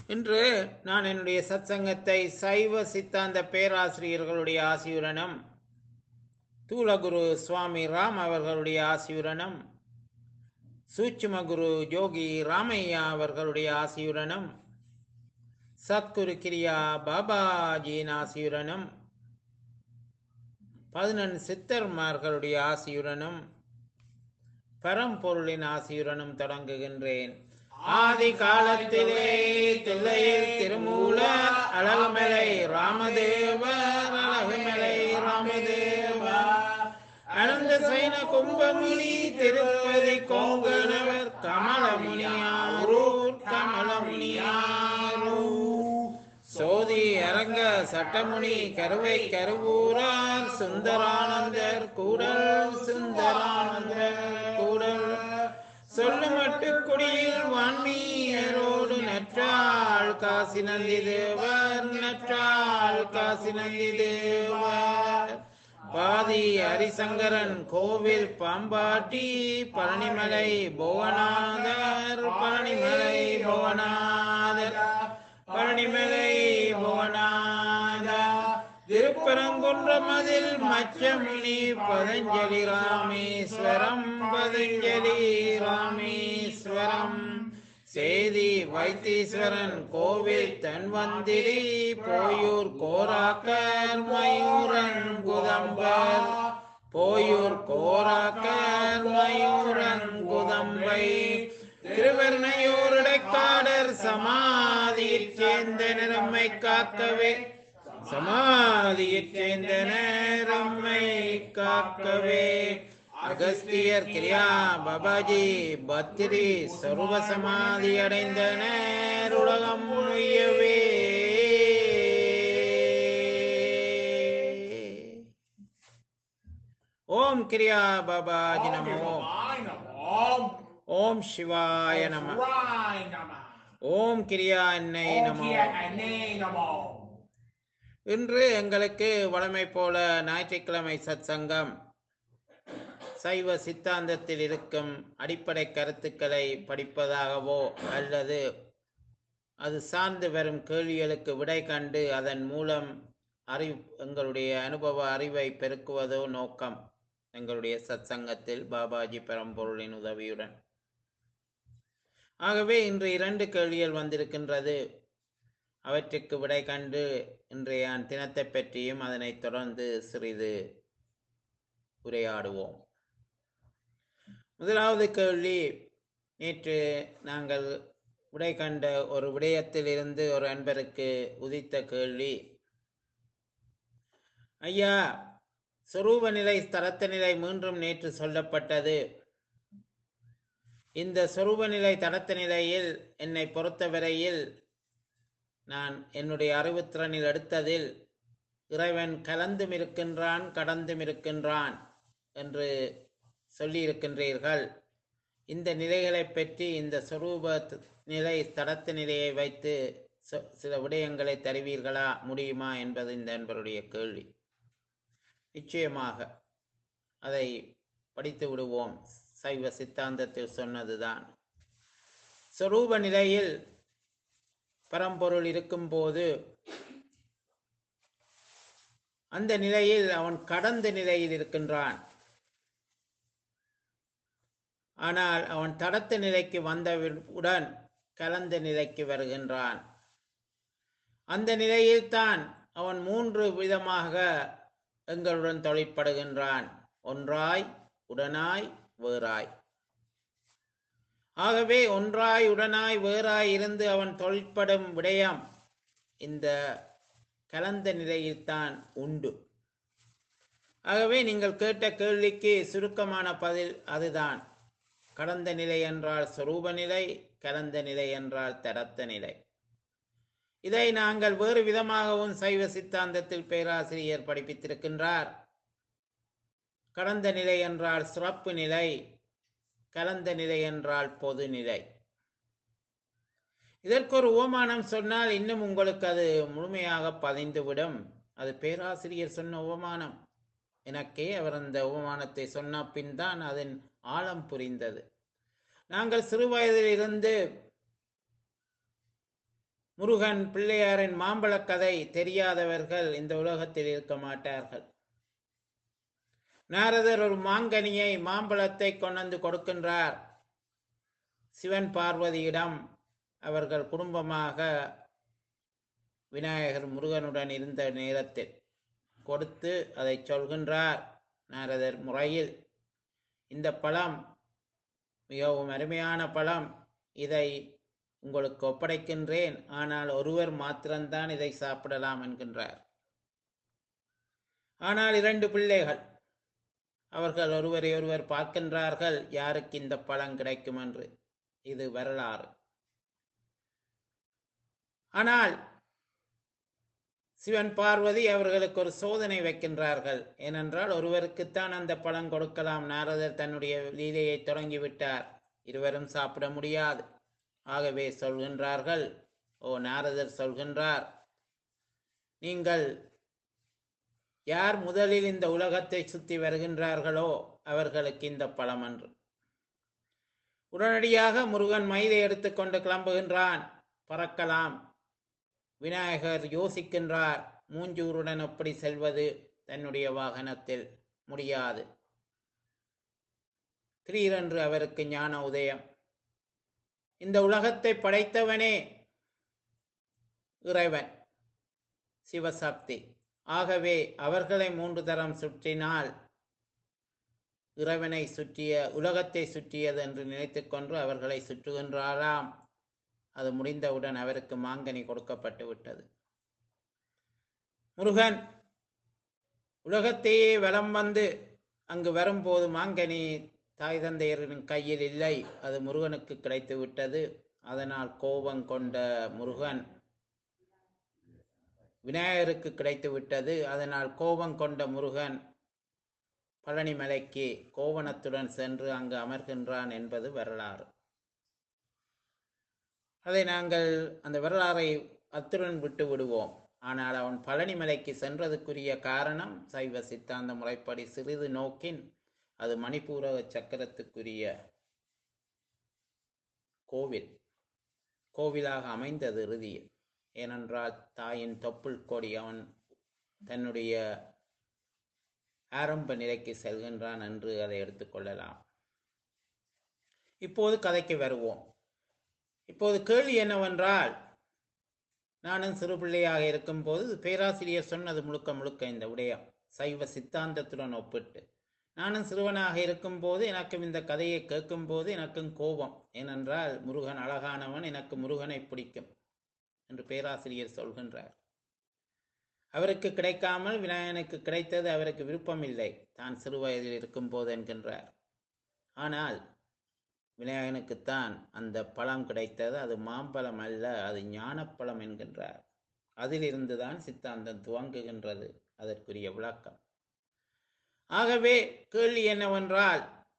இன்று நான் என்னுடைய சத்சங்கத்தை சைவ சித்தாந்த பேராசிரியர்களுடைய ஆசியுடனும் தூலகுரு சுவாமி ராம் அவர்களுடைய ஆசியுடனும் சூட்சும குரு யோகி ராமையா அவர்களுடைய ஆசியுடனும் சத்குரு கிரியா பாபாஜியின் ஆசியுடனும் பதினெண் சித்தர்மார்களுடைய ஆசியுடனும் பரம்பொருளின் ஆசியுடனும் தொடங்குகின்றேன் ஆதி காலத்திலே தில்லையில் திருமூல அழகுமலை ராமதேவர் அழகுமலை ராமதேவர் அனந்த சைன கும்பமுனி திருப்பதி கோங்கணவர் கமலமுனியாரூர் கமலமுனியாரூர் சோதி அரங்க சட்டமுனி கருவை கருவூரார் சுந்தரானந்தர் கூடல் சுந்தரானந்தர் கூடல் சொல்லுமட்டு குடியில் வான்மீயரோடு நற்றாள் காசி நந்தி தேவர் நற்றாள் காசி நந்தி தேவர் பாதி ஹரிசங்கரன் கோவில் பாம்பாட்டி பழனிமலை புவனாதர் பழனிமலை புவனாதர் பழனிமலை புவனாதர் திருப்பரங்குன்றமதில் மச்சமுனி பதஞ்சலி ராமேஸ்வரம் பதஞ்சலி ராமேஸ்வரம் சேதி வைத்தீஸ்வரன் கோவில் தன்வந்திரி போயூர் கோராக்கர் மயூரன் குதம்பர் போயூர் கோராக்கர் மயூரன் குதம்பை திருவர்ணையூருடைக்காடர் சமாதியைச் சேர்ந்த நிறம்மை காக்கவே சமாதியைச் சேர்ந்த நேரம்மை காக்கவே அகஸ்தியர் கிரியா பாபாஜி பத்திரி சர்வ சமாதி அடைந்த நேருலகம் முழியவே ஓம் கிரியா பாபாஜி நமோ ஓம் ஓம் சிவாய நம சிவாய நம ஓம் கிரியா அன்னை ஓம் நமோ கிய அன்னை நமோ இன்று எங்களுக்கு வழமை போல ஞாயிற்றுக்கிழமை சத்சங்கம் சைவ சித்தாந்தத்தில் இருக்கும் அடிப்படை கருத்துக்களை படிப்பதாகவோ அல்லது அது சார்ந்து வரும் கேள்விகளுக்கு விடை கண்டு அதன் மூலம் அறி எங்களுடைய அனுபவ அறிவை பெருக்குவதோ நோக்கம் எங்களுடைய சத்சங்கத்தில் பாபாஜி பெரம்பொருளின் உதவியுடன் ஆகவே இன்று இரண்டு கேள்விகள் வந்திருக்கின்றது அவற்றுக்கு விடை கண்டு இன்றைய தினத்தை பற்றியும் அதனைத் தொடர்ந்து சிறிது உரையாடுவோம் முதலாவது கேள்வி நேற்று நாங்கள் விடை கண்ட ஒரு விடயத்திலிருந்து ஒரு அன்பருக்கு உதித்த கேள்வி ஐயா சொரூப நிலை தரத்த நிலை மீண்டும் நேற்று சொல்லப்பட்டது இந்த சொரூப நிலை தடத்த நிலையில் என்னை பொறுத்தவரையில் நான் என்னுடைய அறிவுத்திறனில் எடுத்ததில் இறைவன் கலந்தும் இருக்கின்றான் கடந்தும் இருக்கின்றான் என்று சொல்லியிருக்கின்றீர்கள் இந்த நிலைகளை பற்றி இந்த சொரூப த- நிலை தடத்த நிலையை வைத்து சொ- சில விடயங்களை தருவீர்களா முடியுமா என்பது இந்த நண்பருடைய கேள்வி நிச்சயமாக அதை படித்து விடுவோம் சைவ சித்தாந்தத்தில் சொன்னதுதான் சொரூப நிலையில் பரம்பொருள் இருக்கும்போது அந்த நிலையில் அவன் கடந்த நிலையில் இருக்கின்றான் ஆனால் அவன் தடத்த நிலைக்கு வந்தவுடன் கலந்த நிலைக்கு வருகின்றான் அந்த நிலையில்தான் அவன் மூன்று விதமாக எங்களுடன் தொழிற்படுகின்றான் ஒன்றாய் உடனாய் வேறாய் ஆகவே ஒன்றாய் உடனாய் வேறாய் இருந்து அவன் தொழிற்படும் விடயம் இந்த கலந்த நிலையில்தான் உண்டு ஆகவே நீங்கள் கேட்ட கேள்விக்கு சுருக்கமான பதில் அதுதான் கடந்த நிலை என்றால் சொரூப நிலை கலந்த நிலை என்றால் தரத்த நிலை இதை நாங்கள் வேறு விதமாகவும் சைவ சித்தாந்தத்தில் பேராசிரியர் படிப்பித்திருக்கின்றார் கடந்த நிலை என்றால் சிறப்பு நிலை கலந்த நிலை என்றால் பொது நிலை இதற்கு ஒரு உவமானம் சொன்னால் இன்னும் உங்களுக்கு அது முழுமையாக பதிந்துவிடும் அது பேராசிரியர் சொன்ன உவமானம் எனக்கே அவர் அந்த உவமானத்தை சொன்ன பின் தான் அதன் ஆழம் புரிந்தது நாங்கள் சிறு வயதிலிருந்து முருகன் பிள்ளையாரின் மாம்பழக் கதை தெரியாதவர்கள் இந்த உலகத்தில் இருக்க மாட்டார்கள் நாரதர் ஒரு மாங்கனியை மாம்பழத்தை கொண்டு கொடுக்கின்றார் சிவன் பார்வதியிடம் அவர்கள் குடும்பமாக விநாயகர் முருகனுடன் இருந்த நேரத்தில் கொடுத்து அதை சொல்கின்றார் நாரதர் முறையில் இந்த பழம் மிகவும் அருமையான பழம் இதை உங்களுக்கு ஒப்படைக்கின்றேன் ஆனால் ஒருவர் மாத்திரம்தான் இதை சாப்பிடலாம் என்கின்றார் ஆனால் இரண்டு பிள்ளைகள் அவர்கள் ஒருவரை ஒருவர் பார்க்கின்றார்கள் யாருக்கு இந்த பழம் கிடைக்கும் என்று இது வரலாறு ஆனால் சிவன் பார்வதி அவர்களுக்கு ஒரு சோதனை வைக்கின்றார்கள் ஏனென்றால் ஒருவருக்குத்தான் அந்த பழம் கொடுக்கலாம் நாரதர் தன்னுடைய லீலையை தொடங்கிவிட்டார் இருவரும் சாப்பிட முடியாது ஆகவே சொல்கின்றார்கள் ஓ நாரதர் சொல்கின்றார் நீங்கள் யார் முதலில் இந்த உலகத்தை சுத்தி வருகின்றார்களோ அவர்களுக்கு இந்த பழம் என்று உடனடியாக முருகன் மயிலை எடுத்துக்கொண்டு கிளம்புகின்றான் பறக்கலாம் விநாயகர் யோசிக்கின்றார் மூஞ்சூருடன் எப்படி செல்வது தன்னுடைய வாகனத்தில் முடியாது திடீரென்று அவருக்கு ஞான உதயம் இந்த உலகத்தை படைத்தவனே இறைவன் சிவசக்தி ஆகவே அவர்களை மூன்று தரம் சுற்றினால் இறைவனை சுற்றிய உலகத்தை சுற்றியது என்று நினைத்துக்கொண்டு அவர்களை சுற்றுகின்றாராம் அது முடிந்தவுடன் அவருக்கு மாங்கனி கொடுக்கப்பட்டு விட்டது முருகன் உலகத்தையே வலம் வந்து அங்கு வரும்போது மாங்கனி தாய் தந்தையரின் கையில் இல்லை அது முருகனுக்கு கிடைத்து விட்டது அதனால் கோபம் கொண்ட முருகன் விநாயகருக்கு கிடைத்து விட்டது அதனால் கோபம் கொண்ட முருகன் பழனிமலைக்கு கோவணத்துடன் சென்று அங்கு அமர்கின்றான் என்பது வரலாறு அதை நாங்கள் அந்த வரலாறை அத்துடன் விட்டு விடுவோம் ஆனால் அவன் பழனிமலைக்கு சென்றதுக்குரிய காரணம் சைவ சித்தாந்த முறைப்படி சிறிது நோக்கின் அது மணிப்பூரக சக்கரத்துக்குரிய கோவில் கோவிலாக அமைந்தது இறுதியில் ஏனென்றால் தாயின் தொப்புள் கொடி அவன் தன்னுடைய ஆரம்ப நிலைக்கு செல்கின்றான் என்று அதை எடுத்துக்கொள்ளலாம் இப்போது கதைக்கு வருவோம் இப்போது கேள்வி என்னவென்றால் நானும் சிறு பிள்ளையாக இருக்கும்போது பேராசிரியர் சொன்னது முழுக்க முழுக்க இந்த விடயம் சைவ சித்தாந்தத்துடன் ஒப்பிட்டு நானும் சிறுவனாக இருக்கும்போது எனக்கும் இந்த கதையை கேட்கும்போது எனக்கும் கோபம் ஏனென்றால் முருகன் அழகானவன் எனக்கு முருகனை பிடிக்கும் என்று பேராசிரியர் சொல்கின்றார் அவருக்கு கிடைக்காமல் விநாயகனுக்கு கிடைத்தது அவருக்கு விருப்பமில்லை தான் சிறு வயதில் இருக்கும்போது என்கின்றார் ஆனால் விநாயகனுக்குத்தான் அந்த பழம் கிடைத்தது அது மாம்பழம் அல்ல அது ஞானப்பழம் என்கின்றார் அதிலிருந்து தான் சித்தாந்தம் துவங்குகின்றது அதற்குரிய விளக்கம் ஆகவே கேள்வி என்னவென்றால்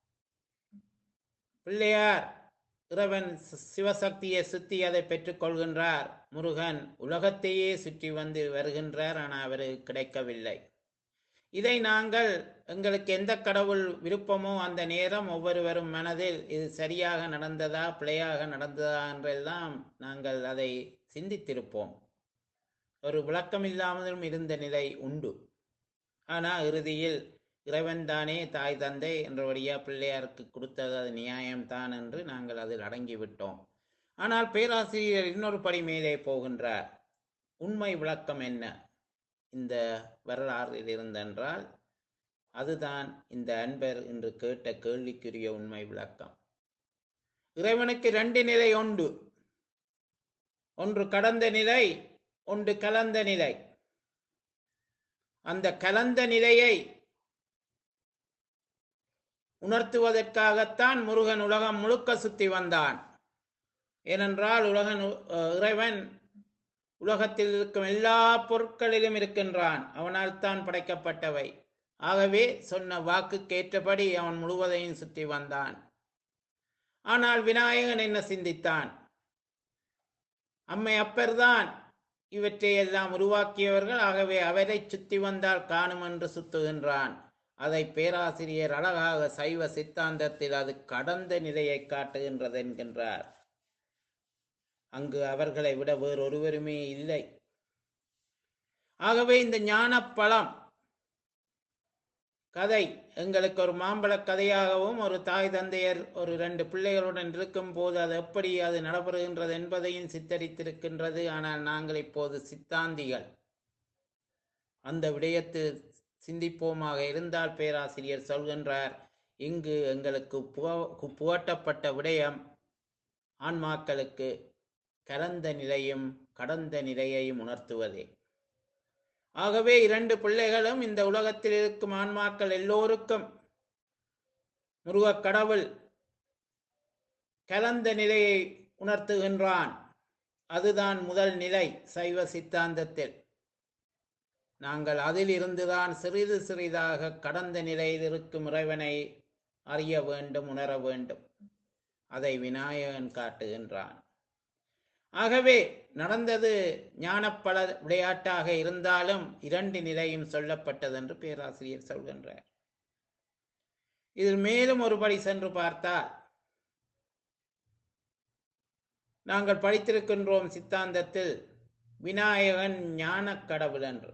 பிள்ளையார் இறைவன் சிவசக்தியை சுத்தி அதை பெற்றுக்கொள்கின்றார் முருகன் உலகத்தையே சுற்றி வந்து வருகின்றார் ஆனால் அவருக்கு கிடைக்கவில்லை இதை நாங்கள் எங்களுக்கு எந்த கடவுள் விருப்பமோ அந்த நேரம் ஒவ்வொருவரும் மனதில் இது சரியாக நடந்ததா பிழையாக நடந்ததா என்றெல்லாம் நாங்கள் அதை சிந்தித்திருப்போம் ஒரு விளக்கம் இல்லாமலும் இருந்த நிலை உண்டு ஆனால் இறுதியில் இறைவன் தானே தாய் தந்தை என்றபடியா பிள்ளையாருக்கு கொடுத்தது அது நியாயம்தான் என்று நாங்கள் அதில் அடங்கிவிட்டோம் ஆனால் பேராசிரியர் இன்னொரு படி மேலே போகின்றார் உண்மை விளக்கம் என்ன இந்த வரலாறில் இருந்தென்றால் அதுதான் இந்த அன்பர் என்று கேட்ட கேள்விக்குரிய உண்மை விளக்கம் இறைவனுக்கு ரெண்டு நிலை உண்டு ஒன்று கடந்த நிலை ஒன்று கலந்த நிலை அந்த கலந்த நிலையை உணர்த்துவதற்காகத்தான் முருகன் உலகம் முழுக்க சுத்தி வந்தான் ஏனென்றால் உலகன் அஹ், இறைவன் உலகத்தில் இருக்கும் எல்லா பொருட்களிலும் இருக்கின்றான் அவனால் தான் படைக்கப்பட்டவை ஆகவே சொன்ன வாக்குக்கேற்றபடி அவன் முழுவதையும் சுற்றி வந்தான் ஆனால் விநாயகன் என்ன சிந்தித்தான் அம்மை அப்பர்தான் இவற்றை எல்லாம் உருவாக்கியவர்கள் ஆகவே அவரை சுத்தி வந்தால் காணும் என்று சுத்துகின்றான் அதை பேராசிரியர் அழகாக சைவ சித்தாந்தத்தில் அது கடந்த நிலையை காட்டுகின்றது என்கின்றார் அங்கு அவர்களை விட வேறொருவருமே இல்லை ஆகவே இந்த ஞானப்பழம் கதை எங்களுக்கு ஒரு மாம்பழக் கதையாகவும் ஒரு தாய் தந்தையர் ஒரு ரெண்டு பிள்ளைகளுடன் இருக்கும் போது அது எப்படி அது நடைபெறுகின்றது என்பதையும் சித்தரித்திருக்கின்றது ஆனால் நாங்கள் இப்போது சித்தாந்திகள் அந்த விடயத்து சிந்திப்போமாக இருந்தால் பேராசிரியர் சொல்கின்றார் இங்கு எங்களுக்கு புக- புகட்டப்பட்ட விடயம் ஆன்மாக்களுக்கு கலந்த நிலையும் கடந்த நிலையையும் உணர்த்துவதே ஆகவே இரண்டு பிள்ளைகளும் இந்த உலகத்தில் இருக்கும் ஆன்மாக்கள் எல்லோருக்கும் முருகக் கடவுள் கலந்த நிலையை உணர்த்துகின்றான் அதுதான் முதல் நிலை சைவ சித்தாந்தத்தில் நாங்கள் அதில் இருந்துதான் சிறிது சிறிதாக கடந்த நிலையில் இருக்கும் இறைவனை அறிய வேண்டும் உணர வேண்டும் அதை விநாயகன் காட்டுகின்றான் ஆகவே நடந்தது ஞானப்பல விளையாட்டாக இருந்தாலும் இரண்டு நிலையும் சொல்லப்பட்டது என்று பேராசிரியர் சொல்கின்றார் இதில் மேலும் ஒருபடி சென்று பார்த்தால் நாங்கள் படித்திருக்கின்றோம் சித்தாந்தத்தில் விநாயகன் ஞானக் கடவுள் என்று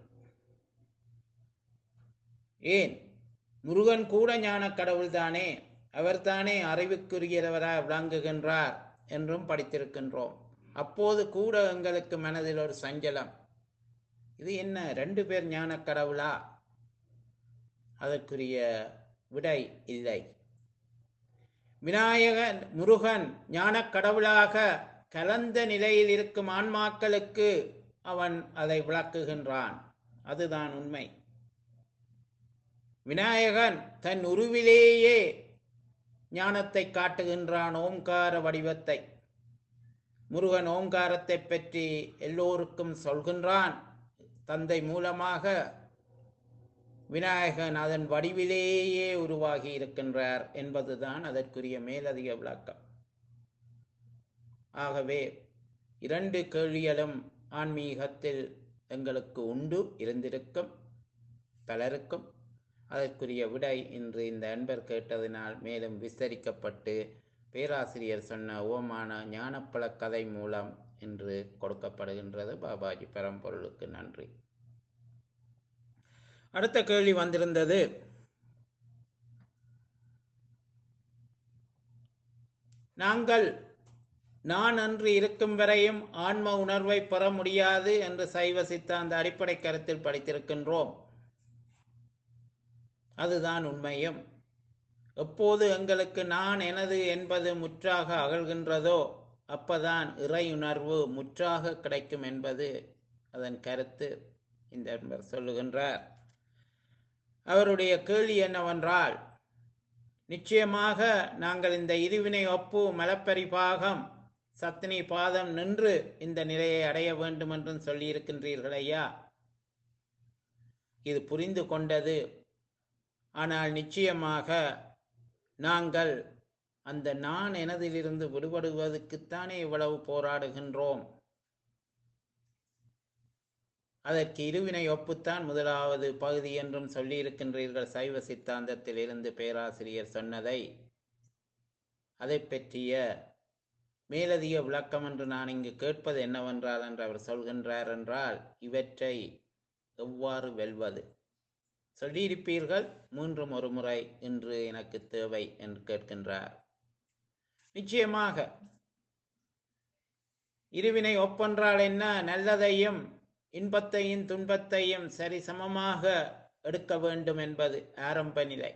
ஏன் முருகன் கூட ஞானக் கடவுள் தானே அவர்தானே அறிவுக்குரியவராக விளங்குகின்றார் என்றும் படித்திருக்கின்றோம் அப்போது கூட எங்களுக்கு மனதில் ஒரு சஞ்சலம் இது என்ன ரெண்டு பேர் ஞானக் கடவுளா அதற்குரிய விடை இல்லை விநாயகன் முருகன் ஞானக் கடவுளாக கலந்த நிலையில் இருக்கும் ஆன்மாக்களுக்கு அவன் அதை விளக்குகின்றான் அதுதான் உண்மை விநாயகன் தன் உருவிலேயே ஞானத்தை காட்டுகின்றான் ஓம்கார வடிவத்தை முருகன் ஓங்காரத்தை பற்றி எல்லோருக்கும் சொல்கின்றான் தந்தை மூலமாக விநாயகன் அதன் வடிவிலேயே உருவாகி இருக்கின்றார் என்பதுதான் அதற்குரிய மேலதிக விளக்கம் ஆகவே இரண்டு கேள்விகளும் ஆன்மீகத்தில் எங்களுக்கு உண்டு இருந்திருக்கும் பலருக்கும் அதற்குரிய விடை இன்று இந்த அன்பர் கேட்டதினால் மேலும் விஸ்தரிக்கப்பட்டு பேராசிரியர் சொன்ன ஓமான ஞானப்பழ கதை மூலம் இன்று கொடுக்கப்படுகின்றது பாபாஜி பரம்பொருளுக்கு நன்றி அடுத்த கேள்வி வந்திருந்தது நாங்கள் நான் அன்று இருக்கும் வரையும் ஆன்ம உணர்வை பெற முடியாது என்று சைவ சித்தாந்த அடிப்படை கருத்தில் படித்திருக்கின்றோம் அதுதான் உண்மையும் எப்போது எங்களுக்கு நான் எனது என்பது முற்றாக அகழ்கின்றதோ அப்பதான் இறை உணர்வு முற்றாக கிடைக்கும் என்பது அதன் கருத்து இந்த அன்பர் சொல்லுகின்றார் அவருடைய கேள்வி என்னவென்றால் நிச்சயமாக நாங்கள் இந்த இருவினை ஒப்பு மலப்பரி பாகம் சத்தினி பாதம் நின்று இந்த நிலையை அடைய வேண்டும் என்றும் சொல்லியிருக்கின்றீர்கள் ஐயா இது புரிந்து கொண்டது ஆனால் நிச்சயமாக நாங்கள் அந்த நான் எனதிலிருந்து விடுபடுவதற்குத்தானே இவ்வளவு போராடுகின்றோம் அதற்கு இருவினை ஒப்புத்தான் முதலாவது பகுதி என்றும் சொல்லியிருக்கின்றீர்கள் சைவ சித்தாந்தத்தில் இருந்து பேராசிரியர் சொன்னதை அதை பற்றிய மேலதிக விளக்கம் என்று நான் இங்கு கேட்பது என்னவென்றால் என்று அவர் சொல்கின்றார் என்றால் இவற்றை எவ்வாறு வெல்வது சொல்லியிருப்பீர்கள் மூன்றும் ஒரு முறை இன்று எனக்கு தேவை என்று கேட்கின்றார் நிச்சயமாக இருவினை ஒப்பென்றால் என்ன நல்லதையும் இன்பத்தையும் துன்பத்தையும் சரிசமமாக எடுக்க வேண்டும் என்பது ஆரம்ப நிலை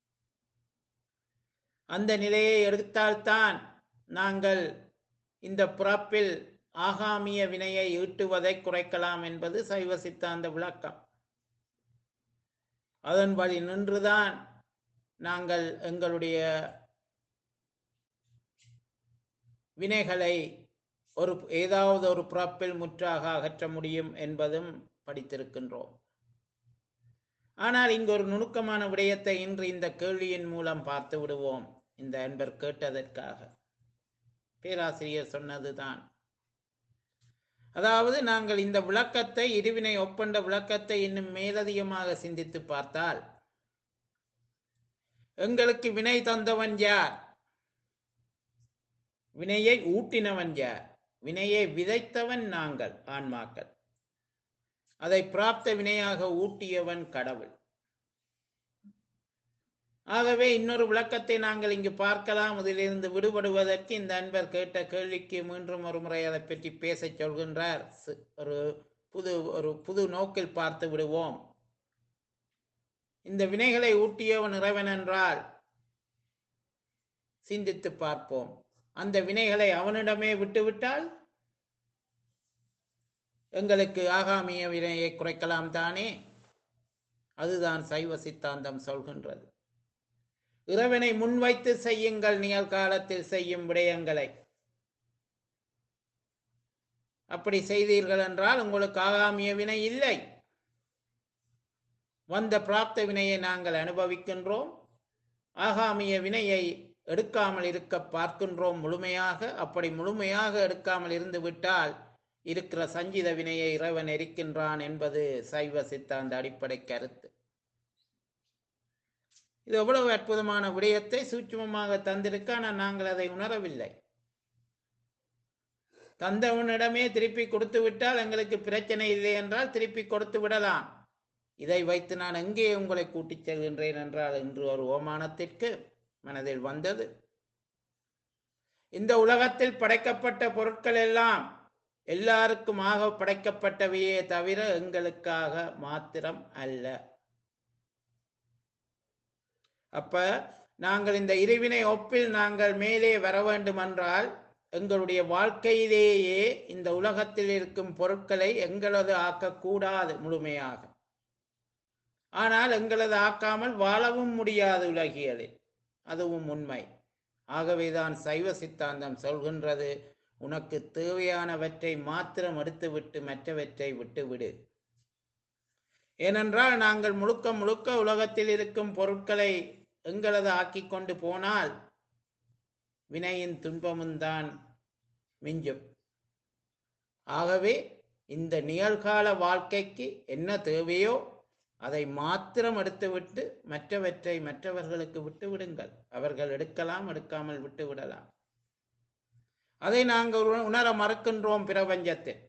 அந்த நிலையை எடுத்தால்தான் நாங்கள் இந்த பிறப்பில் ஆகாமிய வினையை ஈட்டுவதை குறைக்கலாம் என்பது சைவ சித்தாந்த விளக்கம் அதன் வழி நின்றுதான் நாங்கள் எங்களுடைய வினைகளை ஒரு ஏதாவது ஒரு பிறப்பில் முற்றாக அகற்ற முடியும் என்பதும் படித்திருக்கின்றோம் ஆனால் இங்கு ஒரு நுணுக்கமான விடயத்தை இன்று இந்த கேள்வியின் மூலம் பார்த்து விடுவோம் இந்த அன்பர் கேட்டதற்காக பேராசிரியர் சொன்னதுதான் அதாவது நாங்கள் இந்த விளக்கத்தை இருவினை ஒப்பந்த விளக்கத்தை இன்னும் மேலதிகமாக சிந்தித்து பார்த்தால் எங்களுக்கு வினை தந்தவன் யார் வினையை ஊட்டினவன் யார் வினையை விதைத்தவன் நாங்கள் ஆன்மாக்கள் அதை பிராப்த வினையாக ஊட்டியவன் கடவுள் ஆகவே இன்னொரு விளக்கத்தை நாங்கள் இங்கு பார்க்கலாம் இதிலிருந்து விடுபடுவதற்கு இந்த அன்பர் கேட்ட கேள்விக்கு மீண்டும் ஒரு முறை அதை பற்றி பேசச் சொல்கின்றார் சி- ஒரு புது ஒரு புது நோக்கில் பார்த்து விடுவோம் இந்த வினைகளை ஊட்டியவன் இறைவன் என்றால் சிந்தித்து பார்ப்போம் அந்த வினைகளை அவனிடமே விட்டுவிட்டால் எங்களுக்கு ஆகாமிய வினையை குறைக்கலாம் தானே அதுதான் சைவ சித்தாந்தம் சொல்கின்றது இறைவனை முன்வைத்து செய்யுங்கள் நிகழ்காலத்தில் செய்யும் விடயங்களை அப்படி செய்தீர்கள் என்றால் உங்களுக்கு ஆகாமிய வினை இல்லை வந்த பிராப்த வினையை நாங்கள் அனுபவிக்கின்றோம் ஆகாமிய வினையை எடுக்காமல் இருக்க பார்க்கின்றோம் முழுமையாக அப்படி முழுமையாக எடுக்காமல் இருந்து விட்டால் இருக்கிற சஞ்சித வினையை இறைவன் எரிக்கின்றான் என்பது சைவ சித்தாந்த அடிப்படை கருத்து இது எவ்வளவு அற்புதமான விடயத்தை சூட்சுமமாக தந்திருக்க ஆனால் நாங்கள் அதை உணரவில்லை தந்தவனிடமே திருப்பி கொடுத்து விட்டால் எங்களுக்கு பிரச்சனை இல்லை என்றால் திருப்பி கொடுத்து விடலாம் இதை வைத்து நான் எங்கே உங்களை கூட்டிச் செல்கின்றேன் என்றால் இன்று ஒரு ஓமானத்திற்கு மனதில் வந்தது இந்த உலகத்தில் படைக்கப்பட்ட பொருட்கள் எல்லாம் எல்லாருக்குமாக படைக்கப்பட்டவையே தவிர எங்களுக்காக மாத்திரம் அல்ல அப்ப நாங்கள் இந்த இருவினை ஒப்பில் நாங்கள் மேலே வர வேண்டுமென்றால் எங்களுடைய வாழ்க்கையிலேயே இந்த உலகத்தில் இருக்கும் பொருட்களை எங்களது ஆக்கக்கூடாது முழுமையாக ஆனால் எங்களது ஆக்காமல் வாழவும் முடியாது உலகியலில் அதுவும் உண்மை ஆகவேதான் சைவ சித்தாந்தம் சொல்கின்றது உனக்கு தேவையானவற்றை மாத்திரம் எடுத்துவிட்டு மற்றவற்றை விட்டுவிடு ஏனென்றால் நாங்கள் முழுக்க முழுக்க உலகத்தில் இருக்கும் பொருட்களை எங்களது ஆக்கிக் கொண்டு போனால் வினையின் துன்பமும் தான் மிஞ்சும் ஆகவே இந்த நிகழ்கால வாழ்க்கைக்கு என்ன தேவையோ அதை மாத்திரம் எடுத்துவிட்டு மற்றவற்றை மற்றவர்களுக்கு விட்டு விடுங்கள் அவர்கள் எடுக்கலாம் எடுக்காமல் விட்டு விடலாம் அதை நாங்கள் உண- உணர மறுக்கின்றோம் பிரபஞ்சத்தில்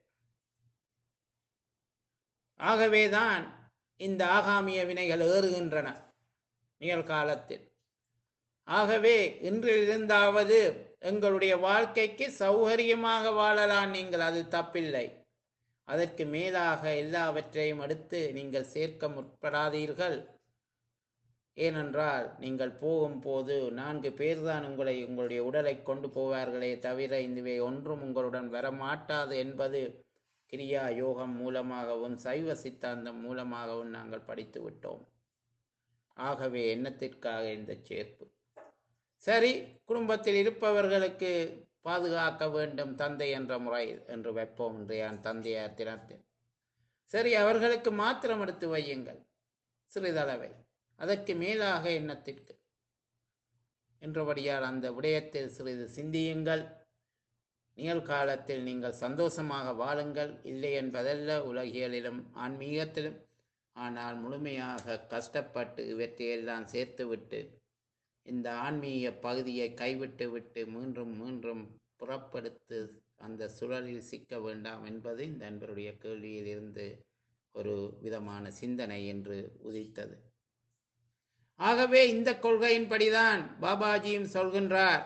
ஆகவேதான் இந்த ஆகாமிய வினைகள் ஏறுகின்றன நிகழ்காலத்தில் ஆகவே இன்றிலிருந்தாவது எங்களுடைய வாழ்க்கைக்கு சௌகரியமாக வாழலாம் நீங்கள் அது தப்பில்லை அதற்கு மேலாக எல்லாவற்றையும் அடுத்து நீங்கள் சேர்க்க முற்படாதீர்கள் ஏனென்றால் நீங்கள் போகும்போது நான்கு பேர்தான் உங்களை உங்களுடைய உடலை கொண்டு போவார்களே தவிர இதுவே ஒன்றும் உங்களுடன் வரமாட்டாது என்பது கிரியா யோகம் மூலமாகவும் சைவ சித்தாந்தம் மூலமாகவும் நாங்கள் படித்து விட்டோம் ஆகவே எண்ணத்திற்காக இந்த சேர்ப்பு சரி குடும்பத்தில் இருப்பவர்களுக்கு பாதுகாக்க வேண்டும் தந்தை என்ற முறை என்று வைப்போம் இன்றைய தந்தையார் தினத்தில் சரி அவர்களுக்கு மாத்திரம் எடுத்து வையுங்கள் சிறிதளவை அதற்கு மேலாக எண்ணத்திற்கு என்றபடியால் அந்த விடயத்தில் சிறிது சிந்தியுங்கள் நிகழ்காலத்தில் நீங்கள் சந்தோஷமாக வாழுங்கள் இல்லை என்பதல்ல உலகியலிலும் ஆன்மீகத்திலும் ஆனால் முழுமையாக கஷ்டப்பட்டு இவற்றையெல்லாம் சேர்த்துவிட்டு இந்த ஆன்மீக பகுதியை கைவிட்டு விட்டு மீண்டும் மீண்டும் புறப்படுத்து அந்த சுழலில் சிக்க வேண்டாம் என்பது இந்த நண்பருடைய கேள்வியில் இருந்து ஒரு விதமான சிந்தனை என்று உதித்தது ஆகவே இந்த கொள்கையின்படிதான் பாபாஜியும் சொல்கின்றார்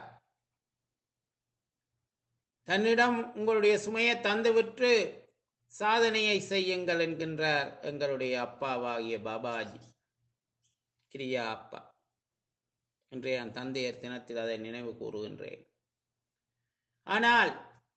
தன்னிடம் உங்களுடைய சுமையை தந்துவிட்டு சாதனையை செய்யுங்கள் என்கின்றார் எங்களுடைய அப்பாவாகிய பாபாஜி கிரியா அப்பா இன்றைய என் தந்தையர் தினத்தில் அதை நினைவு கூறுகின்றேன் ஆனால்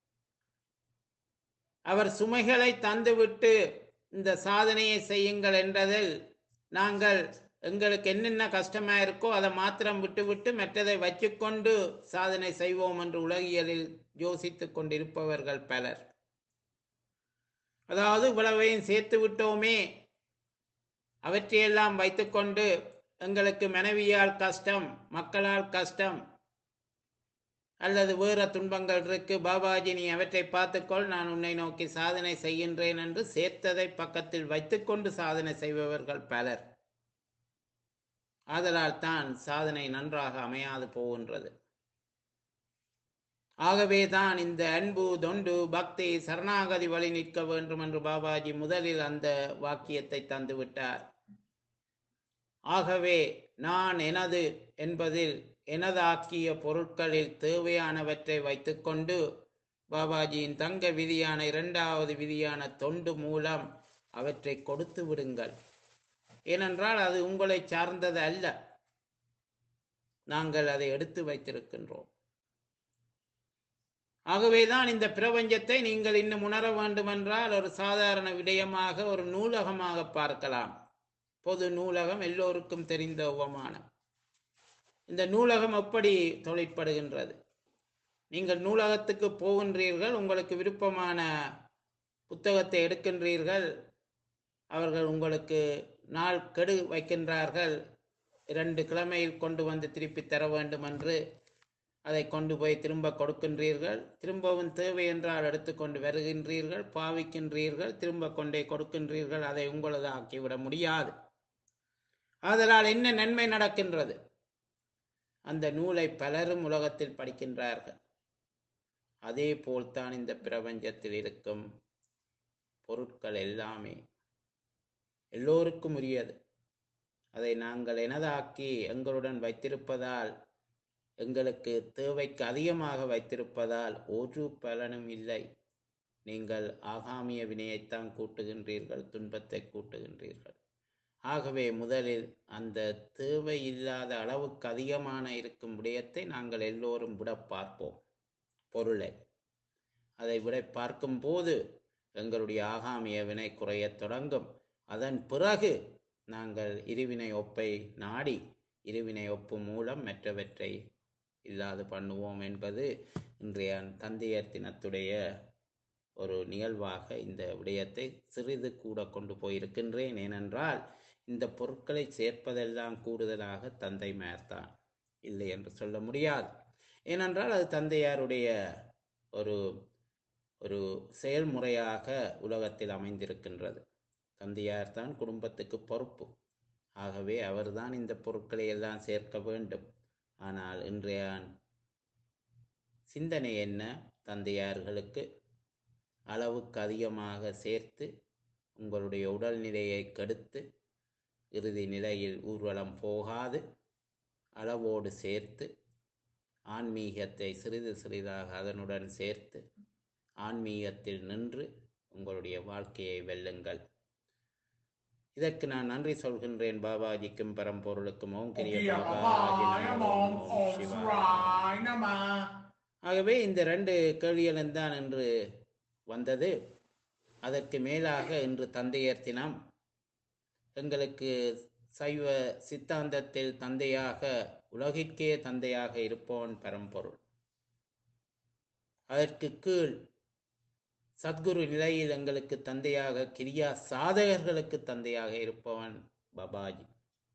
அவர் சுமைகளை தந்துவிட்டு இந்த சாதனையை செய்யுங்கள் என்றதில் நாங்கள் எங்களுக்கு என்னென்ன கஷ்டமா இருக்கோ அதை மாத்திரம் விட்டுவிட்டு மற்றதை வச்சுக்கொண்டு சாதனை செய்வோம் என்று உலகியலில் யோசித்துக் கொண்டிருப்பவர்கள் பலர் அதாவது இவ்வளவையும் சேர்த்து விட்டோமே அவற்றையெல்லாம் வைத்துக்கொண்டு எங்களுக்கு மனைவியால் கஷ்டம் மக்களால் கஷ்டம் அல்லது வேற துன்பங்கள் இருக்கு பாபாஜி நீ அவற்றை பார்த்துக்கொள் நான் உன்னை நோக்கி சாதனை செய்கின்றேன் என்று சேர்த்ததை பக்கத்தில் வைத்துக்கொண்டு சாதனை செய்பவர்கள் பலர் ஆதலால் தான் சாதனை நன்றாக அமையாது போகின்றது ஆகவே தான் இந்த அன்பு தொண்டு பக்தி சரணாகதி வழி நிற்க வேண்டும் என்று பாபாஜி முதலில் அந்த வாக்கியத்தை தந்து விட்டார் ஆகவே நான் எனது என்பதில் எனதாக்கிய பொருட்களில் தேவையானவற்றை வைத்துக்கொண்டு பாபாஜியின் தங்க விதியான இரண்டாவது விதியான தொண்டு மூலம் அவற்றை கொடுத்து விடுங்கள் ஏனென்றால் அது உங்களை சார்ந்தது அல்ல நாங்கள் அதை எடுத்து வைத்திருக்கின்றோம் ஆகவேதான் இந்த பிரபஞ்சத்தை நீங்கள் இன்னும் உணர வேண்டுமென்றால் ஒரு சாதாரண விடயமாக ஒரு நூலகமாக பார்க்கலாம் பொது நூலகம் எல்லோருக்கும் தெரிந்த உபமானம் இந்த நூலகம் எப்படி தொழிற்படுகின்றது நீங்கள் நூலகத்துக்கு போகின்றீர்கள் உங்களுக்கு விருப்பமான புத்தகத்தை எடுக்கின்றீர்கள் அவர்கள் உங்களுக்கு நாள் கெடு வைக்கின்றார்கள் இரண்டு கிழமையில் கொண்டு வந்து திருப்பி தர வேண்டும் என்று அதை கொண்டு போய் திரும்ப கொடுக்கின்றீர்கள் திரும்பவும் தேவை என்றால் எடுத்துக்கொண்டு வருகின்றீர்கள் பாவிக்கின்றீர்கள் திரும்ப கொண்டே கொடுக்கின்றீர்கள் அதை உங்களது ஆக்கிவிட முடியாது ஆதலால் என்ன நன்மை நடக்கின்றது அந்த நூலை பலரும் உலகத்தில் படிக்கின்றார்கள் அதே போல்தான் இந்த பிரபஞ்சத்தில் இருக்கும் பொருட்கள் எல்லாமே எல்லோருக்கும் உரியது அதை நாங்கள் எனதாக்கி எங்களுடன் வைத்திருப்பதால் எங்களுக்கு தேவைக்கு அதிகமாக வைத்திருப்பதால் ஒரு பலனும் இல்லை நீங்கள் ஆகாமிய வினையைத்தான் கூட்டுகின்றீர்கள் துன்பத்தை கூட்டுகின்றீர்கள் ஆகவே முதலில் அந்த தேவை இல்லாத அளவுக்கு அதிகமான இருக்கும் விடயத்தை நாங்கள் எல்லோரும் விட பார்ப்போம் பொருளை அதை விட பார்க்கும் போது எங்களுடைய ஆகாமிய வினை குறையத் தொடங்கும் அதன் பிறகு நாங்கள் இருவினை ஒப்பை நாடி இருவினை ஒப்பு மூலம் மற்றவற்றை இல்லாது பண்ணுவோம் என்பது இன்றைய தந்தையர் தினத்துடைய ஒரு நிகழ்வாக இந்த விடயத்தை சிறிது கூட கொண்டு போயிருக்கின்றேன் ஏனென்றால் இந்த பொருட்களை சேர்ப்பதெல்லாம் கூடுதலாக தந்தை மேர்தான் இல்லை என்று சொல்ல முடியாது ஏனென்றால் அது தந்தையாருடைய ஒரு ஒரு செயல்முறையாக உலகத்தில் அமைந்திருக்கின்றது தந்தையார் தான் குடும்பத்துக்கு பொறுப்பு ஆகவே அவர்தான் இந்த பொருட்களை எல்லாம் சேர்க்க வேண்டும் ஆனால் இன்றைய சிந்தனை என்ன தந்தையார்களுக்கு அளவுக்கு அதிகமாக சேர்த்து உங்களுடைய உடல்நிலையை கெடுத்து இறுதி நிலையில் ஊர்வலம் போகாது அளவோடு சேர்த்து ஆன்மீகத்தை சிறிது சிறிதாக அதனுடன் சேர்த்து ஆன்மீகத்தில் நின்று உங்களுடைய வாழ்க்கையை வெல்லுங்கள் இதற்கு நான் நன்றி சொல்கின்றேன் பாபாஜிக்கும் பரம்பொருளுக்கும் ஓம் கிரிய Kiria பாபாஜி Babaya நமோ Mom ஓம் Om சிவாய Surai Nama. ஆகவே இந்த ரெண்டு கேள்விகளும் தான் என்று வந்தது அதற்கு மேலாக இன்று தந்தையர் தினம் எங்களுக்கு சைவ சித்தாந்தத்தில் தந்தையாக உலகிற்கே தந்தையாக இருப்பவன் பரம்பொருள் அதற்கு கீழ் சத்குரு நிலையில் எங்களுக்கு தந்தையாக கிரியா சாதகர்களுக்கு தந்தையாக இருப்பவன் பபாஜி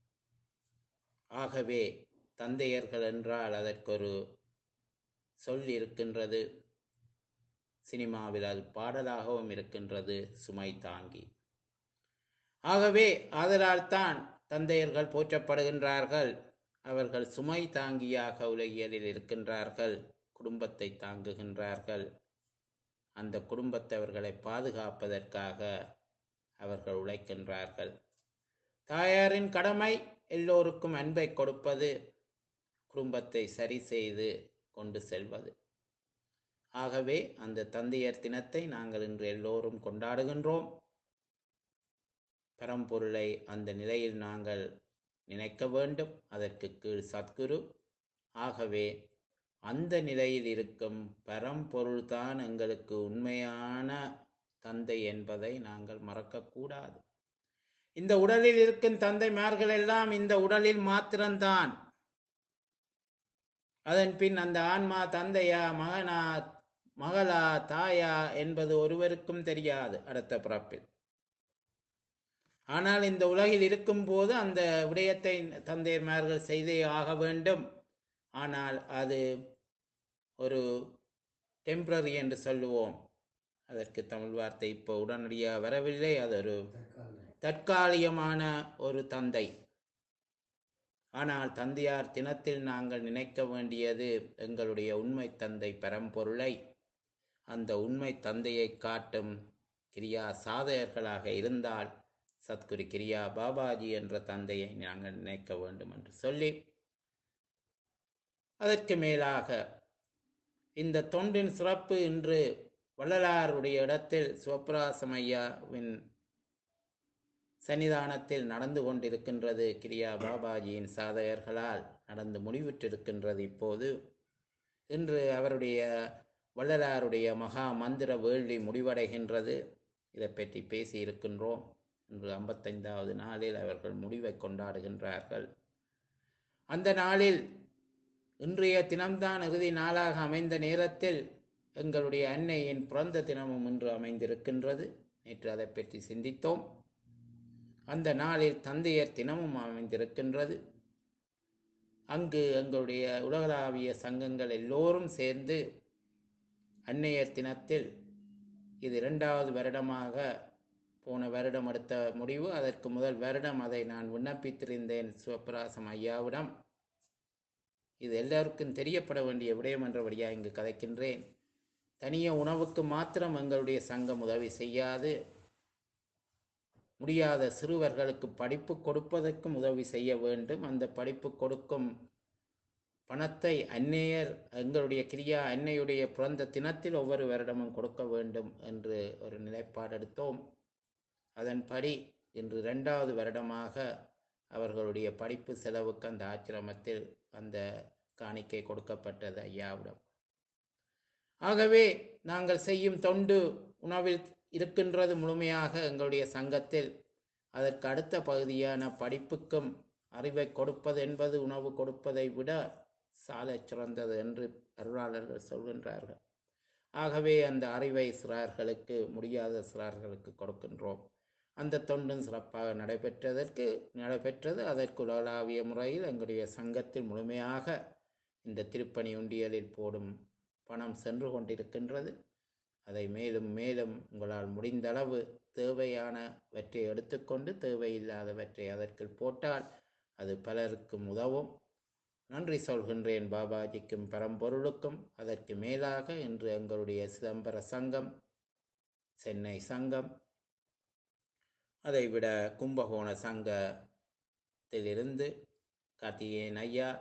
ஆகவே தந்தையர்கள் என்றால் அதற்கொரு சொல் இருக்கின்றது சினிமாவில் அது பாடலாகவும் இருக்கின்றது சுமை தாங்கி ஆகவே ஆதலால் தான் தந்தையர்கள் போற்றப்படுகின்றார்கள் அவர்கள் சுமை தாங்கியாக உலகியலில் இருக்கின்றார்கள் குடும்பத்தை தாங்குகின்றார்கள் அந்த குடும்பத்தை அவர்களை பாதுகாப்பதற்காக அவர்கள் உழைக்கின்றார்கள் தாயாரின் கடமை எல்லோருக்கும் அன்பை கொடுப்பது குடும்பத்தை சரி செய்து கொண்டு செல்வது ஆகவே அந்த தந்தையர் தினத்தை நாங்கள் இன்று எல்லோரும் கொண்டாடுகின்றோம் பரம்பொருளை அந்த நிலையில் நாங்கள் நினைக்க வேண்டும் அதற்கு கீழ் சத்குரு ஆகவே அந்த நிலையில் இருக்கும் பரம்பொருள்தான் எங்களுக்கு உண்மையான தந்தை என்பதை நாங்கள் மறக்கக்கூடாது இந்த உடலில் இருக்கும் தந்தைமார்கள் எல்லாம் இந்த உடலில் மாத்திரம்தான் அதன் பின் அந்த ஆன்மா தந்தையா மகனா மகளா தாயா என்பது ஒருவருக்கும் தெரியாது அடுத்த பிறப்பில் ஆனால் இந்த உலகில் இருக்கும் போது அந்த விடயத்தை தந்தையர்மார்கள் செய்தே ஆக வேண்டும் ஆனால் அது ஒரு டெம்பரரி என்று சொல்லுவோம் அதற்கு தமிழ் வார்த்தை இப்போ உடனடியாக வரவில்லை அது ஒரு தற்காலிகமான ஒரு தந்தை ஆனால் தந்தையார் தினத்தில் நாங்கள் நினைக்க வேண்டியது எங்களுடைய உண்மை தந்தை பரம்பொருளை அந்த உண்மை தந்தையை காட்டும் கிரியா சாதகர்களாக இருந்தால் சத்குரு கிரியா பாபாஜி என்ற தந்தையை நாங்கள் நினைக்க வேண்டும் என்று சொல்லி அதற்கு மேலாக இந்த தொண்டின் சிறப்பு இன்று வள்ளலாருடைய இடத்தில் சிவபிராசம் ஐயாவின் சன்னிதானத்தில் நடந்து கொண்டிருக்கின்றது கிரியா பாபாஜியின் சாதகர்களால் நடந்து முடிவுற்றிருக்கின்றது இப்போது இன்று அவருடைய வள்ளலாருடைய மகா மந்திர வேள்வி முடிவடைகின்றது இதை பற்றி பேசி இருக்கின்றோம் இன்று ஐம்பத்தைந்தாவது நாளில் அவர்கள் முடிவை கொண்டாடுகின்றார்கள் அந்த நாளில் இன்றைய தினம்தான் இறுதி நாளாக அமைந்த நேரத்தில் எங்களுடைய அன்னையின் பிறந்த தினமும் இன்று அமைந்திருக்கின்றது நேற்று அதை பற்றி சிந்தித்தோம் அந்த நாளில் தந்தையர் தினமும் அமைந்திருக்கின்றது அங்கு எங்களுடைய உலகளாவிய சங்கங்கள் எல்லோரும் சேர்ந்து அன்னையர் தினத்தில் இது இரண்டாவது வருடமாக போன வருடம் எடுத்த முடிவு அதற்கு முதல் வருடம் அதை நான் விண்ணப்பித்திருந்தேன் சிவபிராசம் ஐயாவிடம் இது எல்லாருக்கும் தெரியப்பட வேண்டிய விடயம் என்றபடியாக இங்கு கதைக்கின்றேன் தனிய உணவுக்கு மாத்திரம் எங்களுடைய சங்கம் உதவி செய்யாது முடியாத சிறுவர்களுக்கு படிப்பு கொடுப்பதற்கும் உதவி செய்ய வேண்டும் அந்த படிப்பு கொடுக்கும் பணத்தை அன்னையர் எங்களுடைய கிரியா அன்னையுடைய பிறந்த தினத்தில் ஒவ்வொரு வருடமும் கொடுக்க வேண்டும் என்று ஒரு நிலைப்பாடு எடுத்தோம் அதன்படி இன்று இரண்டாவது வருடமாக அவர்களுடைய படிப்பு செலவுக்கு அந்த ஆச்சிரமத்தில் அந்த காணிக்கை கொடுக்கப்பட்டது ஐயாவிடம் ஆகவே நாங்கள் செய்யும் தொண்டு உணவில் இருக்கின்றது முழுமையாக எங்களுடைய சங்கத்தில் அதற்கு அடுத்த பகுதியான படிப்புக்கும் அறிவை கொடுப்பது என்பது உணவு கொடுப்பதை விட சாலச் சிறந்தது என்று அருளாளர்கள் சொல்கின்றார்கள் ஆகவே அந்த அறிவை சிறார்களுக்கு முடியாத சிறார்களுக்கு கொடுக்கின்றோம் அந்த தொண்டும் சிறப்பாக நடைபெற்றதற்கு நடைபெற்றது அதற்கு உலகளாவிய முறையில் எங்களுடைய சங்கத்தில் முழுமையாக இந்த திருப்பணி உண்டியலில் போடும் பணம் சென்று கொண்டிருக்கின்றது அதை மேலும் மேலும் உங்களால் முடிந்தளவு தேவையானவற்றை எடுத்துக்கொண்டு தேவையில்லாதவற்றை அதற்கு போட்டால் அது பலருக்கும் உதவும் நன்றி சொல்கின்றேன் பாபாஜிக்கும் பரம்பொருளுக்கும் அதற்கு மேலாக இன்று எங்களுடைய சிதம்பர சங்கம் சென்னை சங்கம் அதைவிட கும்பகோண சங்கத்திலிருந்து கார்த்திகேயன் ஐயா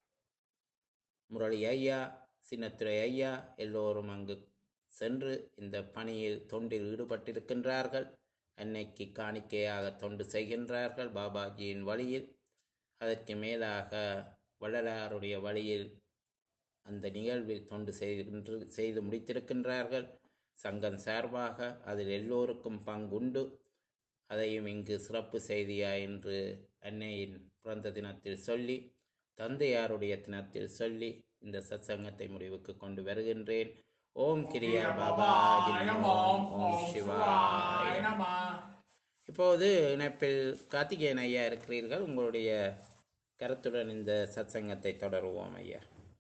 முரளி ஐயா சின்னத்துறை ஐயா எல்லோரும் அங்கு சென்று இந்த பணியில் தொண்டில் ஈடுபட்டிருக்கின்றார்கள் அன்னைக்கு காணிக்கையாக தொண்டு செய்கின்றார்கள் பாபாஜியின் வழியில் அதற்கு மேலாக வள்ளலாருடைய வழியில் அந்த நிகழ்வில் தொண்டு செய்கின்ற செய்து முடித்திருக்கின்றார்கள் சங்கம் சார்பாக அதில் எல்லோருக்கும் பங்குண்டு அதையும் இங்கு சிறப்பு செய்தியா என்று அன்னையின் பிறந்த தினத்தில் சொல்லி தந்தையாருடைய தினத்தில் சொல்லி இந்த சத்சங்கத்தை முடிவுக்கு கொண்டு வருகின்றேன் ஓம் கிரியா பாபாஜி நமோ ஓம் சிவாய நமோ. இப்போது இணைப்பில் கார்த்திகேயன் ஐயா இருக்கிறீர்கள் உங்களுடைய கருத்துடன் இந்த சத்சங்கத்தை தொடருவோம் ஐயா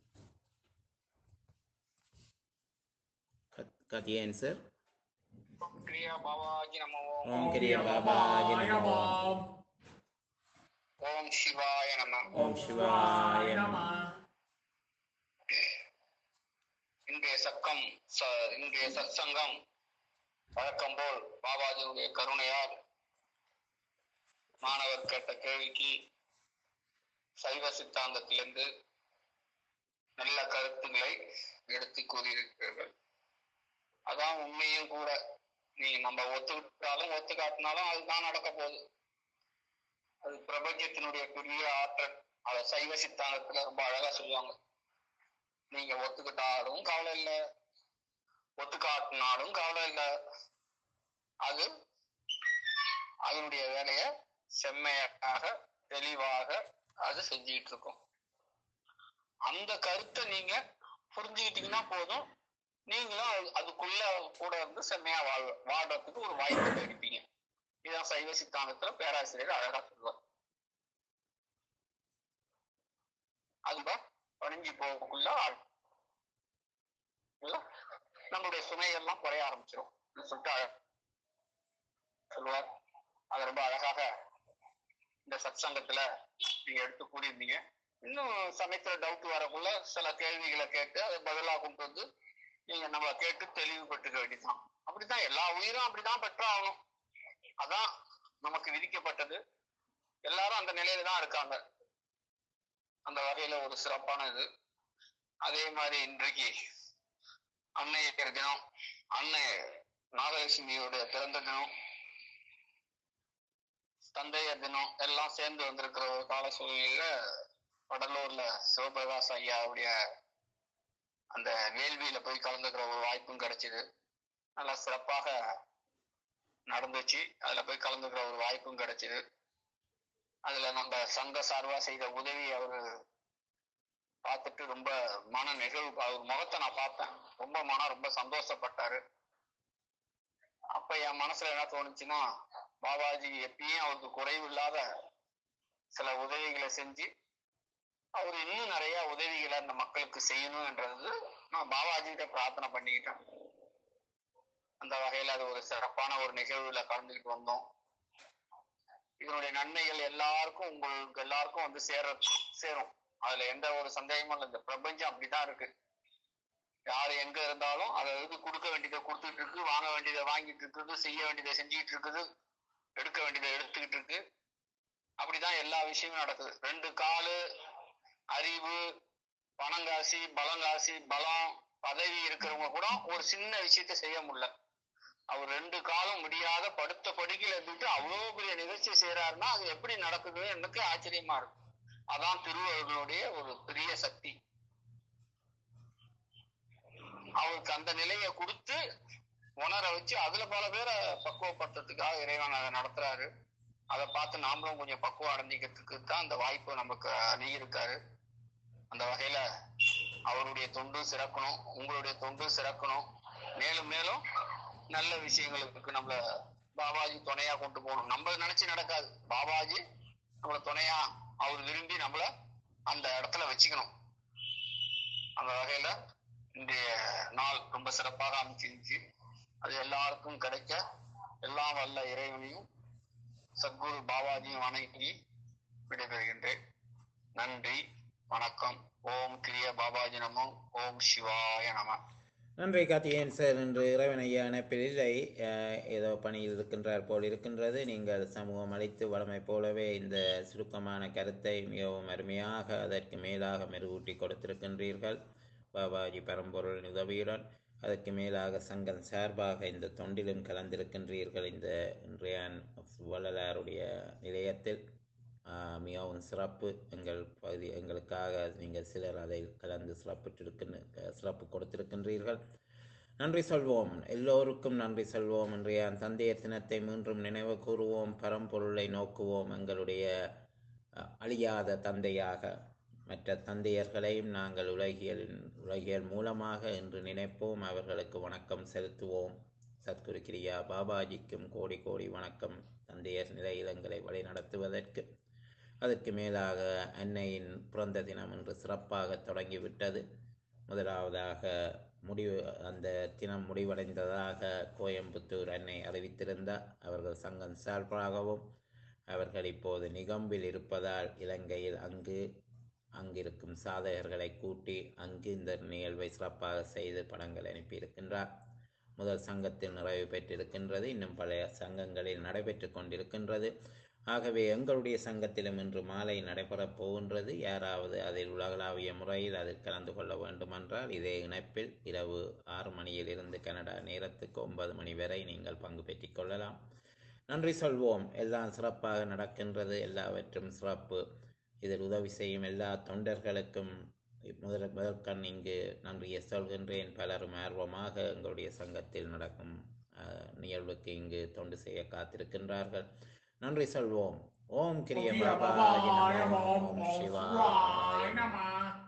கத்- கார்த்திகேயன் சார் கிரியா பாபாஜி நமோ ஓம் கிரியா பாபாஜி நமோ ஓம் சிவாய நம ஓம் சிவாய நமோ. இன்றைய சக்கம் ச- இன்றைய சத்சங்கம் வழக்கம் போல் பாபாஜியுடைய கருணையால் மாணவர் கேட்ட கேள்விக்கு சைவ சித்தாந்தத்திலிருந்து நல்ல கருத்துக்களை எடுத்து கூறியிருக்கிறீர்கள் அதான் உண்மையும் கூட நீ நம்ம ஒத்துக்கிட்டாலும் ஒத்துக்காட்டினாலும் அதுதான் நடக்க போகுது அது பிரபஞ்சத்தினுடைய பெரிய ஆற்றல் அத சைவ சித்தாந்தத்துல ரொம்ப அழகா சொல்லுவாங்க நீங்க ஒத்துக்கிட்டாலும் கவலை இல்ல ஒத்துக்காட்டினாலும் கவலை இல்ல அது அதனுடைய வேலைய செம்மையாக தெளிவாக அது செஞ்சுக்கிட்டு இருக்கும் அந்த கருத்தை நீங்க புரிஞ்சுக்கிட்டீங்கன்னா போதும் நீங்களும் அது- அதுக்குள்ள கூட இருந்து செம்மையா வாழ் வாழ்றதுக்கு ஒரு வாய்ப்பு இருப்பீங்க இதான் சைவ சித்தாந்தத்துல பேராசிரியர் அழகா சொல்லுவார் அதுதான் பணிஞ்சு போகக்குள்ள ஆள். இல்ல? நம்மளுடைய சுமைகள்லாம் குறைய ஆரம்பிச்சிடும் சொல்லிட்டு அழ- சொல்லுவார் அதை ரொம்ப அழகாக இந்த சத்சங்கத்துல நீங்க எடுத்து கூடியிருந்தீங்க இன்னும் சமயத்துல டவுட் வரக்குள்ள சில கேள்விகளை கேட்டு அதை பதிலா கொண்டு வந்து நீங்க நம்ம கேட்டு தெளிவுபட்டுக்க வேண்டியதுதான் அப்படித்தான் எல்லா உயிரும் அப்படிதான் பெற்றாகணும் அதான் நமக்கு விதிக்கப்பட்டது எல்லாரும் அந்த நிலையில தான் இருக்காங்க அந்த வகையில ஒரு சிறப்பான இது அதே மாதிரி இன்றைக்கு அன்னையர் தினம் அன்னை நாகலட்சுமியோட பிறந்த தினம் தந்தையர் தினம் எல்லாம் சேர்ந்து வந்திருக்கிற ஒரு கால சூழ்நிலையில வடலூர்ல சிவபிரகாஷ் ஐயாவுடைய அந்த வேள்வியில போய் கலந்துக்கிற ஒரு வாய்ப்பும் கிடைச்சது நல்லா சிறப்பாக நடந்துச்சு அதுல போய் கலந்துக்கிற ஒரு வாய்ப்பும் கிடைச்சது அதுல நம்ம சங்க சார்பா செய்த உதவி அவரு பார்த்துட்டு ரொம்ப மன நெகிழ்வு அவர் முகத்தை நான் பார்த்தேன் ரொம்ப மனம் ரொம்ப சந்தோஷப்பட்டாரு அப்ப என் மனசுல என்ன தோணுச்சுன்னா பாபாஜி எப்பயும் அவருக்கு குறைவு இல்லாத சில உதவிகளை செஞ்சு அவர் இன்னும் நிறைய உதவிகளை அந்த மக்களுக்கு செய்யணும்ன்றது நான் பாபாஜி கிட்ட பிரார்த்தனை பண்ணிக்கிட்டேன் அந்த வகையில அது ஒரு சிறப்பான ஒரு நிகழ்வுல கலந்துக்கிட்டு வந்தோம் இதனுடைய நன்மைகள் எல்லாருக்கும் உங்களுக்கு எல்லாருக்கும் வந்து சேர சேரும் அதுல எந்த ஒரு சந்தேகமும் இல்லை இந்த பிரபஞ்சம் அப்படிதான் இருக்கு யாரு எங்க இருந்தாலும் அதை இது கொடுக்க வேண்டியதை கொடுத்துட்டு இருக்கு வாங்க வேண்டியதை வாங்கிட்டு இருக்குது செய்ய வேண்டியதை செஞ்சுட்டு இருக்குது எடுக்க வேண்டியதை எடுத்துக்கிட்டு இருக்கு அப்படிதான் எல்லா விஷயமும் நடக்குது ரெண்டு காலு அறிவு பணங்காசி பலங்காசி பலம் பதவி இருக்கிறவங்க கூட ஒரு சின்ன விஷயத்த செய்ய முடியல அவர் ரெண்டு காலம் முடியாத படுத்த படுக்கையில இருந்துட்டு அவ்வளவு பெரிய நிகழ்ச்சி செய்யறாருன்னா அது எப்படி நடக்குதுன்னு எனக்கு ஆச்சரியமா இருக்கும் அதான் திருவள்ளுவருடைய ஒரு பெரிய சக்தி அவருக்கு அந்த நிலையை கொடுத்து உணர வச்சு அதுல பல பேரை பக்குவப்படுத்துறதுக்காக இறைவன் அதை நடத்துறாரு அதை பார்த்து நாமளும் கொஞ்சம் பக்குவம் அடைஞ்சிக்கிறதுக்கு தான் அந்த வாய்ப்பு நமக்கு அணுகியிருக்காரு அந்த வகையில அவருடைய தொண்டும் சிறக்கணும் உங்களுடைய தொண்டும் சிறக்கணும் மேலும் மேலும் நல்ல விஷயங்களுக்கு நம்மள பாபாஜி துணையா கொண்டு போகணும் நம்ம நினைச்சு நடக்காது பாபாஜி நம்மள துணையா அவர் விரும்பி நம்மள அந்த இடத்துல வச்சுக்கணும் அந்த வகையில இன்றைய நாள் ரொம்ப சிறப்பாக அமைச்சிருந்துச்சு அது எல்லாருக்கும் கிடைக்க எல்லாம் வல்ல இறைவனையும் சத்குரு பாபாஜியும் வணங்கி விடைபெறுகின்றேன் நன்றி வணக்கம் ஓம் கிரிய பாபாஜி நமோ ஓம் சிவாய நம நன்றி கார்த்திகேயன் சார் இன்று இறைவன் ஐயா இணைப்பில் இல்லை அஹ், ஏதோ பணியில் இருக்கின்றார் போல் இருக்கின்றது நீங்கள் சமூகம் அளித்து வளமை போலவே இந்த சுருக்கமான கருத்தை மிகவும் அருமையாக அதற்கு மேலாக மெருகூட்டி கொடுத்திருக்கின்றீர்கள் பாபாஜி பரம்பொருளின் உதவியுடன் அதற்கு மேலாக சங்கம் சார்பாக இந்த தொண்டிலும் கலந்திருக்கின்றீர்கள் இந்த இன்றைய வள்ளலாருடைய நிலையத்தில் ஆஹ், மிகவும் சிறப்பு எங்கள் பகுதி எங்களுக்காக நீங்கள் சிலர் அதை கலந்து சிறப்பிட்டிருக்கின்ற சிறப்பு கொடுத்திருக்கின்றீர்கள் நன்றி சொல்வோம் எல்லோருக்கும் நன்றி சொல்வோம் இன்றைய தந்தையர் தினத்தை மீண்டும் நினைவு கூறுவோம் பரம்பொருளை நோக்குவோம் எங்களுடைய அஹ், அழியாத தந்தையாக மற்ற தந்தையர்களையும் நாங்கள் உலகியலின் உலகியல் மூலமாக இன்று நினைப்போம் அவர்களுக்கு வணக்கம் செலுத்துவோம் சத்குரு கிரியா பாபாஜிக்கும் கோடி கோடி வணக்கம் தந்தையர் நிலையில் எங்களை வழிநடத்துவதற்கு அதற்கு மேலாக அன்னையின் பிறந்த தினம் இன்று சிறப்பாக தொடங்கிவிட்டது முதலாவதாக முடிவு அந்த தினம் முடிவடைந்ததாக கோயம்புத்தூர் அன்னை அறிவித்திருந்தார் அவர்கள் சங்கம் சார்பாகவும் அவர்கள் இப்போது நிகம்பில் இருப்பதால் இலங்கையில் அங்கு அங்கிருக்கும் சாதகர்களை கூட்டி அங்கு இந்த நிகழ்வை சிறப்பாக செய்து படங்கள் அனுப்பியிருக்கின்றார் முதல் சங்கத்தில் நிறைவு பெற்றிருக்கின்றது இன்னும் பல சங்கங்களில் நடைபெற்று கொண்டிருக்கின்றது ஆகவே எங்களுடைய சங்கத்திலும் இன்று மாலை நடைபெறப் போகின்றது யாராவது அதில் உலகளாவிய முறையில் அதில் கலந்து கொள்ள வேண்டுமென்றால் இதே இணைப்பில் இரவு ஆறு மணியில் இருந்து கனடா நேரத்துக்கு ஒன்பது மணி வரை நீங்கள் பங்கு பெற்றிக் கொள்ளலாம் நன்றி சொல்வோம் எல்லாம் சிறப்பாக நடக்கின்றது எல்லாவற்றும் சிறப்பு இதில் உதவி செய்யும் எல்லா தொண்டர்களுக்கும் முதல் முதற்கண் இங்கு நன்றியை சொல்கின்றேன் பலரும் ஆர்வமாக எங்களுடைய சங்கத்தில் நடக்கும் அஹ், நிகழ்வுக்கு இங்கு தொண்டு செய்ய காத்திருக்கின்றார்கள் நன்றி சொல்வோம் ஓம் கிரிய Kiria பாபாய Babaya நமோ Om ஓம் சிவா Shivaya Namah